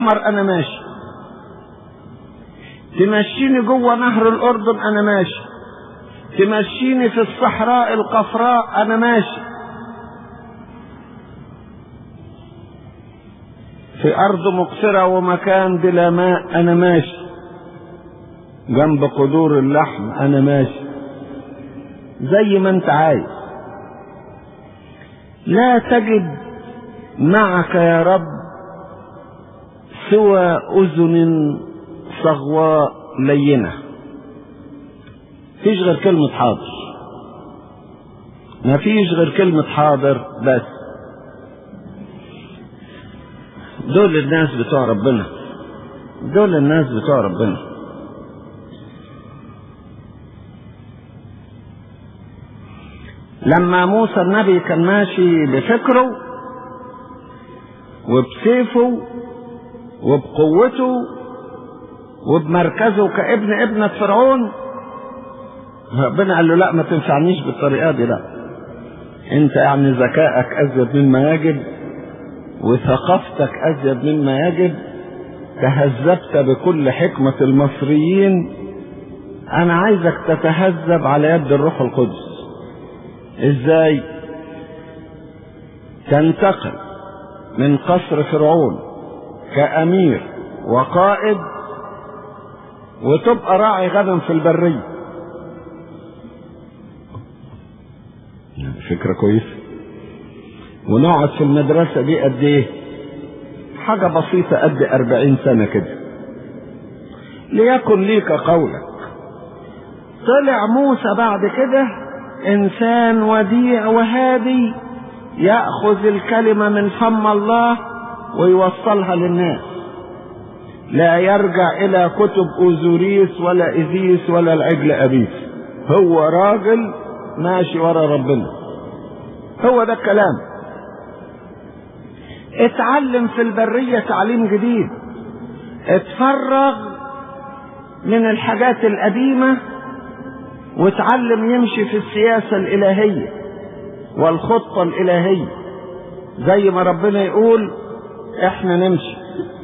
مر انا ماشي تمشيني جوه نهر الاردن انا ماشي تمشيني في الصحراء القفراء انا ماشي في ارض مقصرة ومكان بلا ماء انا ماشي جنب قدور اللحم انا ماشي زي ما انت عايز لا تجد معك يا رب سوى اذن صغواء لينه فيش غير كلمة حاضر ما فيش غير كلمة حاضر بس دول الناس بتوع ربنا دول الناس بتوع ربنا لما موسى النبي كان ماشي بفكره وبسيفه وبقوته وبمركزه كابن ابنة فرعون ربنا قال له لا ما تنفعنيش بالطريقة دي لا انت يعني ذكائك ازيد مما يجب وثقافتك ازيد مما يجب تهذبت بكل حكمة المصريين انا عايزك تتهذب على يد الروح القدس ازاي تنتقل من قصر فرعون كامير وقائد وتبقى راعي غنم في البريه فكرة كويسة ونقعد في المدرسة دي قد ايه حاجة بسيطة قد أربعين سنة كده ليكن ليك قولك طلع موسى بعد كده إنسان وديع وهادي يأخذ الكلمة من فم الله ويوصلها للناس لا يرجع إلى كتب أوزوريس ولا إزيس ولا العجل أبيس هو راجل ماشي ورا ربنا هو ده الكلام اتعلم في البرية تعليم جديد اتفرغ من الحاجات القديمة واتعلم يمشي في السياسة الإلهية والخطة الإلهية زي ما ربنا يقول احنا نمشي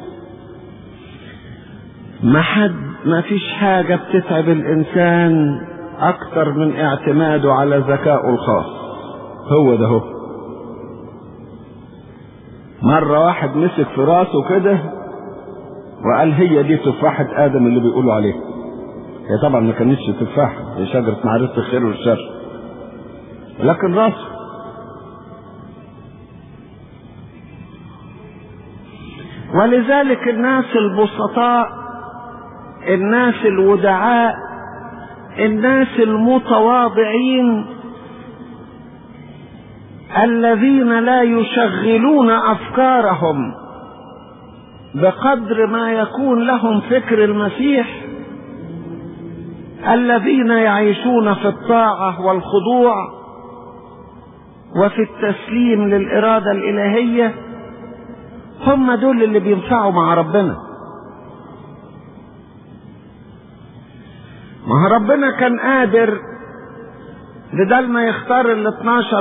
ما حد ما فيش حاجة بتتعب الإنسان أكتر من اعتماده على ذكائه الخاص هو ده هو مرة واحد مسك في راسه كده وقال هي دي تفاحة آدم اللي بيقولوا عليها هي طبعا ما كانتش تفاحة هي شجرة معرفة الخير والشر لكن راسه ولذلك الناس البسطاء الناس الودعاء الناس المتواضعين الذين لا يشغلون افكارهم بقدر ما يكون لهم فكر المسيح الذين يعيشون في الطاعه والخضوع وفي التسليم للاراده الالهيه هم دول اللي بينفعوا مع ربنا ما هو ربنا كان قادر بدل ما يختار ال 12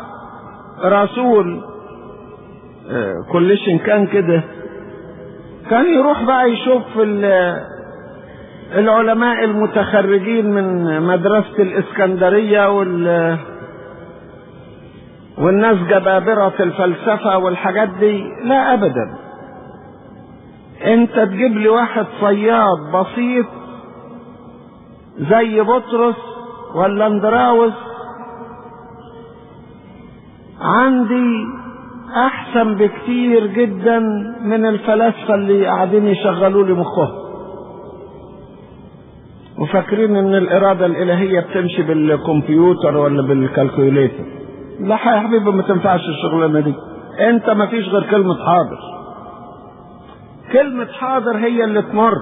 رسول كلش كان كده كان يروح بقى يشوف العلماء المتخرجين من مدرسة الإسكندرية وال والناس جبابرة الفلسفة والحاجات دي لا أبدا أنت تجيب لي واحد صياد بسيط زي بطرس ولا اندراوس عندي احسن بكتير جدا من الفلاسفه اللي قاعدين يشغلوا لي مخهم وفاكرين ان الاراده الالهيه بتمشي بالكمبيوتر ولا بالكالكوليتر لا يا حبيبي ما تنفعش الشغلانه دي انت ما فيش غير كلمه حاضر كلمه حاضر هي اللي تمر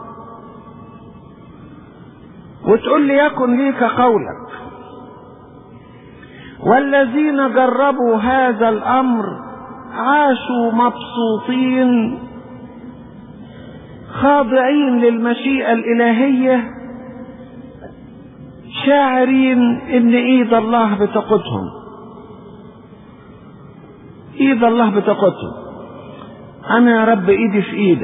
وتقول لي يكن ليك قولك والذين جربوا هذا الامر عاشوا مبسوطين خاضعين للمشيئه الالهيه شاعرين ان ايد الله بتقودهم ايد الله بتقودهم انا يا رب ايدي في ايدك